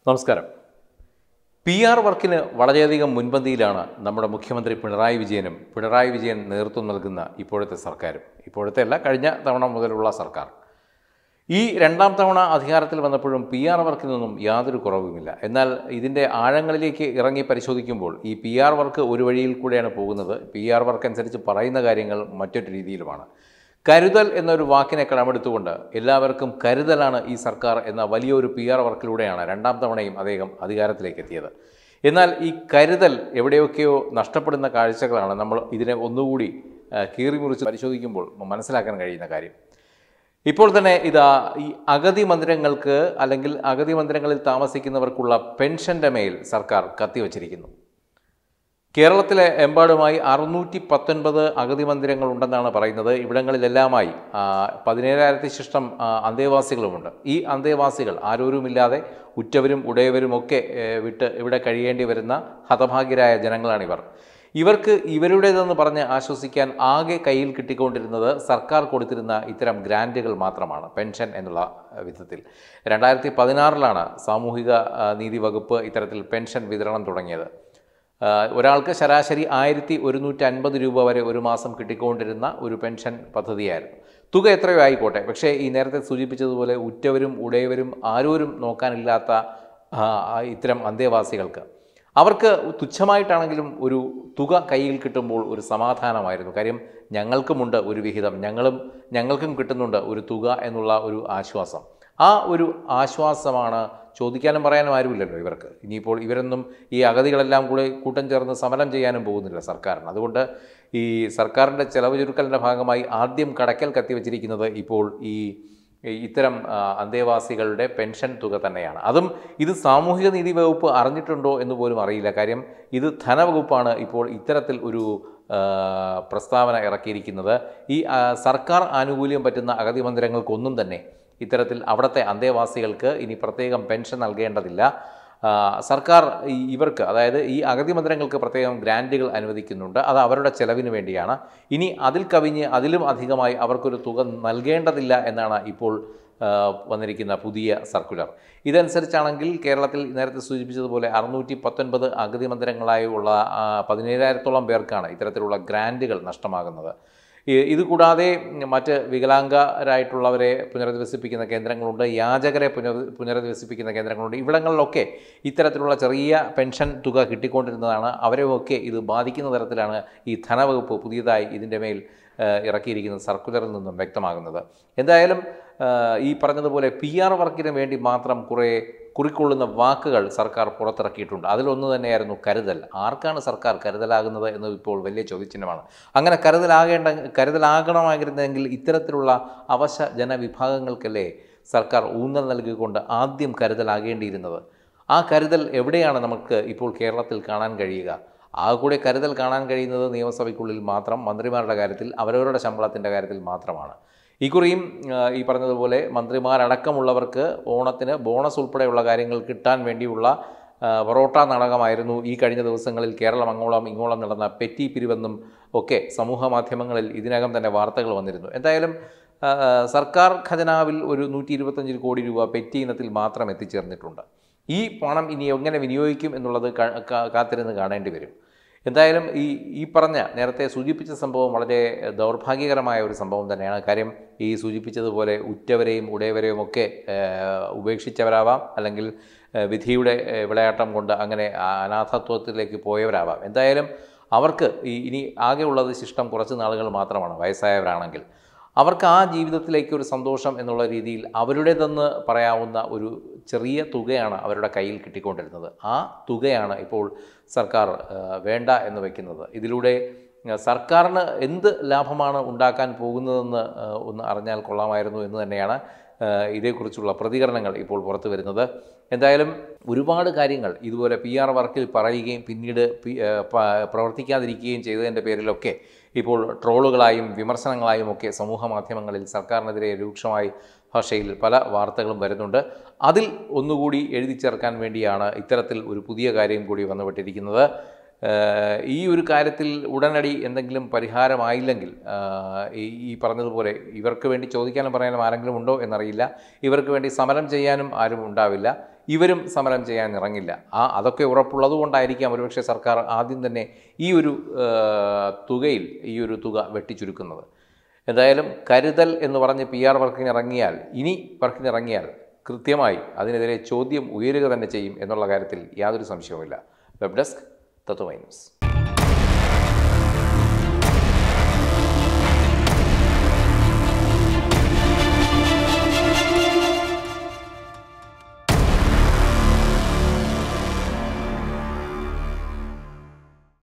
നമസ്കാരം P R വർക്കിന് വളരെയധികം മുൻപന്തിയിലാണ് നമ്മുടെ മുഖ്യമന്ത്രി പിണറായി വിജയനും പിണറായി വിജയൻ നേതൃത്വം നൽകുന്ന ഇപ്പോഴത്തെ സർക്കാരും ഇപ്പോഴത്തെ അല്ല കഴിഞ്ഞ തവണ മുതലുള്ള സർക്കാർ ഈ രണ്ടാം തവണ അധികാരത്തിൽ വന്നപ്പോഴും പി ആർ വർക്കിനൊന്നും യാതൊരു കുറവുമില്ല എന്നാൽ ഇതിൻ്റെ ആഴങ്ങളിലേക്ക് ഇറങ്ങി പരിശോധിക്കുമ്പോൾ ഈ പി ആർ വർക്ക് ഒരു വഴിയിൽ കൂടെയാണ് പോകുന്നത് പി ആർ വർക്ക് അനുസരിച്ച് പറയുന്ന കാര്യങ്ങൾ മറ്റൊരു രീതിയിലുമാണ് കരുതൽ എന്നൊരു വാക്കിനെ കടമെടുത്തുകൊണ്ട് എല്ലാവർക്കും കരുതലാണ് ഈ സർക്കാർ എന്ന വലിയൊരു പി ആർ വർക്കിലൂടെയാണ് രണ്ടാം തവണയും അദ്ദേഹം അധികാരത്തിലേക്ക് എത്തിയത് എന്നാൽ ഈ കരുതൽ എവിടെയൊക്കെയോ നഷ്ടപ്പെടുന്ന കാഴ്ചകളാണ് നമ്മൾ ഇതിനെ ഒന്നുകൂടി ആ, കീറിമുറിച്ച് പരിശോധിക്കുമ്പോൾ മനസ്സിലാക്കാൻ കഴിയുന്ന കാര്യം ഇപ്പോൾ തന്നെ ഇതാ ഈ അഗതി മന്ദിരങ്ങൾക്ക് അല്ലെങ്കിൽ അഗതി മന്ദിരങ്ങളിൽ താമസിക്കുന്നവർക്കുള്ള പെൻഷൻ്റെ മേൽ സർക്കാർ കത്തിവച്ചിരിക്കുന്നു കേരളത്തിലെ എമ്പാടുമായി അറുന്നൂറ്റി പത്തൊൻപത് അഗതി മന്ദിരങ്ങൾ ഉണ്ടെന്നാണ് പറയുന്നത് ഇവിടങ്ങളിലെല്ലാമായി ആ, പതിനേഴായിരത്തി ശിഷ്ടം ആ, അന്തേവാസികളുമുണ്ട് ഈ അന്തേവാസികൾ ആരോരുമില്ലാതെ ഉറ്റവരും ഉടയവരും ഒക്കെ ഏ, വിട്ട് ഇവിടെ കഴിയേണ്ടി വരുന്ന ഹതഭാഗ്യരായ ജനങ്ങളാണിവർ ഇവർക്ക് ഇവരുടേതെന്ന് പറഞ്ഞ് ആശ്വസിക്കാൻ ആകെ കയ്യിൽ കിട്ടിക്കൊണ്ടിരുന്നത് സർക്കാർ കൊടുത്തിരുന്ന ഇത്തരം ഗ്രാൻറ്റുകൾ മാത്രമാണ് പെൻഷൻ എന്നുള്ള അഹ്, വിധത്തിൽ രണ്ടായിരത്തി പതിനാറിലാണ് സാമൂഹിക ആ, നീതി വകുപ്പ് ഇത്തരത്തിൽ പെൻഷൻ വിതരണം തുടങ്ങിയത് ആഹ് ഒരാൾക്ക് ശരാശരി ആയിരത്തി ഒരുന്നൂറ്റി അൻപത് രൂപ വരെ ഒരു മാസം കിട്ടിക്കൊണ്ടിരുന്ന ഒരു പെൻഷൻ പദ്ധതിയായിരുന്നു തുക എത്രയോ ആയിക്കോട്ടെ പക്ഷേ ഈ നേരത്തെ സൂചിപ്പിച്ചതുപോലെ ഉറ്റവരും ഉടയവരും ആരോരും നോക്കാനില്ലാത്ത ആഹ്, ആ ഇത്തരം അന്തേവാസികൾക്ക് അവർക്ക് തുച്ഛമായിട്ടാണെങ്കിലും ഒരു തുക കയ്യിൽ കിട്ടുമ്പോൾ ഒരു സമാധാനമായിരുന്നു കാര്യം ഞങ്ങൾക്കുമുണ്ട് ഒരു വിഹിതം ഞങ്ങളും ഞങ്ങൾക്കും കിട്ടുന്നുണ്ട് ഒരു തുക എന്നുള്ള ഒരു ആശ്വാസം ആ ഒരു ആശ്വാസമാണ് ചോദിക്കാനും പറയാനും ആരുമില്ലല്ലോ ഇവർക്ക് ഇനിയിപ്പോൾ ഇവരൊന്നും ഈ അഗതികളെല്ലാം കൂടെ കൂട്ടം ചേർന്ന് സമരം ചെയ്യാനും പോകുന്നില്ല സർക്കാരിന് അതുകൊണ്ട് ഈ സർക്കാരിൻ്റെ ചെലവ് ചുരുക്കലിൻ്റെ ഭാഗമായി ആദ്യം കടക്കൽ കത്തിവെച്ചിരിക്കുന്നത് ഇപ്പോൾ ഈ ഈ ഇത്തരം ആ, അന്തേവാസികളുടെ പെൻഷൻ തുക തന്നെയാണ് അതും ഇത് സാമൂഹിക നീതി വകുപ്പ് അറിഞ്ഞിട്ടുണ്ടോ എന്ന് പോലും അറിയില്ല കാര്യം ഇത് ധനവകുപ്പാണ് ഇപ്പോൾ ഇത്തരത്തിൽ ഒരു ആ, പ്രസ്താവന ഇറക്കിയിരിക്കുന്നത് ഈ ആ, സർക്കാർ ആനുകൂല്യം പറ്റുന്ന അഗതി മന്ദിരങ്ങൾക്കൊന്നും തന്നെ ഇത്തരത്തിൽ അവിടുത്തെ അന്തേവാസികൾക്ക് ഇനി പ്രത്യേകം പെൻഷൻ നൽകേണ്ടതില്ല ആ, സർക്കാർ ഈ- ഇവർക്ക് അതായത് ഈ അഗതി മന്ദിരങ്ങൾക്ക് പ്രത്യേകം ഗ്രാൻറ്റുകൾ അനുവദിക്കുന്നുണ്ട് അത് അവരുടെ ചെലവിന് വേണ്ടിയാണ് ഇനി അതിൽ കവിഞ്ഞ് അതിലും അധികമായി അവർക്കൊരു തുക നൽകേണ്ടതില്ല എന്നാണ് ഇപ്പോൾ ആ, വന്നിരിക്കുന്ന പുതിയ സർക്കുലർ ഇതനുസരിച്ചാണെങ്കിൽ കേരളത്തിൽ നേരത്തെ സൂചിപ്പിച്ചതുപോലെ അറുന്നൂറ്റി പത്തൊൻപത് അഗതി മന്ദിരങ്ങളായുള്ള ആ, പതിനേഴായിരത്തോളം പേർക്കാണ് ഇത്തരത്തിലുള്ള ഗ്രാൻറ്റുകൾ നഷ്ടമാകുന്നത് ഈ- ഇത് കൂടാതെ മറ്റ് വികലാംഗരായിട്ടുള്ളവരെ പുനരധിവസിപ്പിക്കുന്ന കേന്ദ്രങ്ങളുണ്ട് യാചകരെ പുനർ പുനരധിവസിപ്പിക്കുന്ന കേന്ദ്രങ്ങളുണ്ട് ഇവിടങ്ങളിലൊക്കെ ഇത്തരത്തിലുള്ള ചെറിയ പെൻഷൻ തുക കിട്ടിക്കൊണ്ടിരുന്നതാണ് അവരെയൊക്കെ ഇത് ബാധിക്കുന്ന തരത്തിലാണ് ഈ ധനവകുപ്പ് പുതിയതായി ഇതിൻ്റെ മേൽ ഏഹ്, ഇറക്കിയിരിക്കുന്ന സർക്കുലറിൽ നിന്നും വ്യക്തമാകുന്നത് എന്തായാലും ഏഹ്, ഈ പറഞ്ഞതുപോലെ പി ആർ വർക്കിന് വേണ്ടി മാത്രം കുറേ കുറിക്കൊള്ളുന്ന വാക്കുകൾ സർക്കാർ പുറത്തിറക്കിയിട്ടുണ്ട് അതിലൊന്ന് തന്നെയായിരുന്നു കരുതൽ ആർക്കാണ് സർക്കാർ കരുതലാകുന്നത് എന്നത് ഇപ്പോൾ വലിയ ചോദ്യചിഹ്നമാണ് അങ്ങനെ കരുതലാകേണ്ട കരുതലാകണമായിരുന്നെങ്കിൽ ഇത്തരത്തിലുള്ള അവശ ജനവിഭാഗങ്ങൾക്കല്ലേ സർക്കാർ ഊന്നൽ നൽകിക്കൊണ്ട് ആദ്യം കരുതലാകേണ്ടിയിരുന്നത് ആ കരുതൽ എവിടെയാണ് നമുക്ക് ഇപ്പോൾ കേരളത്തിൽ കാണാൻ കഴിയുക ആ കൂടെ കരുതൽ കാണാൻ കഴിയുന്നത് നിയമസഭയ്ക്കുള്ളിൽ മാത്രം മന്ത്രിമാരുടെ കാര്യത്തിൽ അവരവരുടെ ശമ്പളത്തിൻ്റെ കാര്യത്തിൽ മാത്രമാണ് ഇക്കുറിയും ആ, ഈ പറഞ്ഞതുപോലെ മന്ത്രിമാരടക്കമുള്ളവർക്ക് ഓണത്തിന് ബോണസ് ഉൾപ്പെടെയുള്ള കാര്യങ്ങൾ കിട്ടാൻ വേണ്ടിയുള്ള ആ, പൊറോട്ട നാടകമായിരുന്നു ഈ കഴിഞ്ഞ ദിവസങ്ങളിൽ കേരളം അങ്ങോളം ഇങ്ങോളം നടന്ന പെറ്റി പിരിവെന്നും ഒക്കെ സമൂഹ മാധ്യമങ്ങളിൽ ഇതിനകം തന്നെ വാർത്തകൾ വന്നിരുന്നു എന്തായാലും ആ, സർക്കാർ ഖജനാവിൽ ഒരു നൂറ്റി ഇരുപത്തഞ്ച് കോടി രൂപ പെറ്റി ഇനത്തിൽ മാത്രം എത്തിച്ചേർന്നിട്ടുണ്ട് ഈ പണം ഇനി എങ്ങനെ വിനിയോഗിക്കും എന്നുള്ളത് ക- ക- കാത്തിരുന്ന് കാണേണ്ടി വരും എന്തായാലും ഈ ഈ പറഞ്ഞ നേരത്തെ സൂചിപ്പിച്ച സംഭവം വളരെ ദൗർഭാഗ്യകരമായ ഒരു സംഭവം തന്നെയാണ് കാര്യം ഈ സൂചിപ്പിച്ചതുപോലെ ഉറ്റവരെയും ഉടയവരെയും ഒക്കെ ഏഹ്, ഉപേക്ഷിച്ചവരാവാം അല്ലെങ്കിൽ ഏഹ്, വിധിയുടെ ഏഹ്, വിളയാട്ടം കൊണ്ട് അങ്ങനെ അനാഥത്വത്തിലേക്ക് പോയവരാവാം എന്തായാലും അവർക്ക് ഈ ഇനി ആകെയുള്ളത് ശിഷ്ടം കുറച്ച് നാളുകൾ മാത്രമാണ് വയസ്സായവരാണെങ്കിൽ അവർക്ക് ആ ജീവിതത്തിലേക്ക് ഒരു സന്തോഷം എന്നുള്ള രീതിയിൽ അവരുടേതെന്ന് പറയാവുന്ന ഒരു ചെറിയ തുകയാണ് അവരുടെ കയ്യിൽ കിട്ടിക്കൊണ്ടിരുന്നത് ആ തുകയാണ് ഇപ്പോൾ സർക്കാർ ആ, വേണ്ട എന്ന് വയ്ക്കുന്നത് ഇതിലൂടെ ആ, സർക്കാരിന് എന്ത് ലാഭമാണ് ഉണ്ടാക്കാൻ പോകുന്നതെന്ന് ആ, ഒന്ന് അറിഞ്ഞാൽ കൊള്ളാമായിരുന്നു എന്ന് തന്നെയാണ് ആ, ഇതേക്കുറിച്ചുള്ള പ്രതികരണങ്ങൾ ഇപ്പോൾ പുറത്തു വരുന്നത് എന്തായാലും ഒരുപാട് കാര്യങ്ങൾ ഇതുപോലെ പി ആർ വർക്കിൽ പറയുകയും പിന്നീട് പി ആ, പ- പ്രവർത്തിക്കാതിരിക്കുകയും ചെയ്തതിൻ്റെ പേരിലൊക്കെ ഇപ്പോൾ ട്രോളുകളായും വിമർശനങ്ങളായും ഒക്കെ സമൂഹ മാധ്യമങ്ങളിൽ സർക്കാരിനെതിരെ രൂക്ഷമായി ഭാഷയിൽ പല വാർത്തകളും വരുന്നുണ്ട് അതിൽ ഒന്നുകൂടി എഴുതി ചേർക്കാൻ വേണ്ടിയാണ് ഇത്തരത്തിൽ ഒരു പുതിയ കാര്യം കൂടി വന്നുപെട്ടിരിക്കുന്നത് ഏഹ് ഈ ഒരു കാര്യത്തിൽ ഉടനടി എന്തെങ്കിലും പരിഹാരമായില്ലെങ്കിൽ ആഹ് ഈ ഈ പറഞ്ഞതുപോലെ ഇവർക്ക് വേണ്ടി ചോദിക്കാനും പറയാനും ആരെങ്കിലും ഉണ്ടോ എന്നറിയില്ല ഇവർക്ക് വേണ്ടി സമരം ചെയ്യാനും ആരും ഉണ്ടാവില്ല ഇവരും സമരം ചെയ്യാൻ ഇറങ്ങില്ല ആ അതൊക്കെ ഉറപ്പുള്ളത് കൊണ്ടായിരിക്കാം ഒരുപക്ഷെ സർക്കാർ ആദ്യം തന്നെ ഈ ഒരു ആ, തുകയിൽ ഈ ഒരു തുക വെട്ടിച്ചുരുക്കുന്നത് എന്തായാലും കരുതൽ എന്ന് പറഞ്ഞ് പി ആർ വർക്കിന് ഇറങ്ങിയാൽ ഇനി വർക്കിന് ഇറങ്ങിയാൽ കൃത്യമായി അതിനെതിരെ ചോദ്യം ഉയരുക തന്നെ ചെയ്യും എന്നുള്ള കാര്യത്തിൽ യാതൊരു സംശയവുമില്ല വെബ് ഡെസ്ക് തത്വമൈ ന്യൂസ്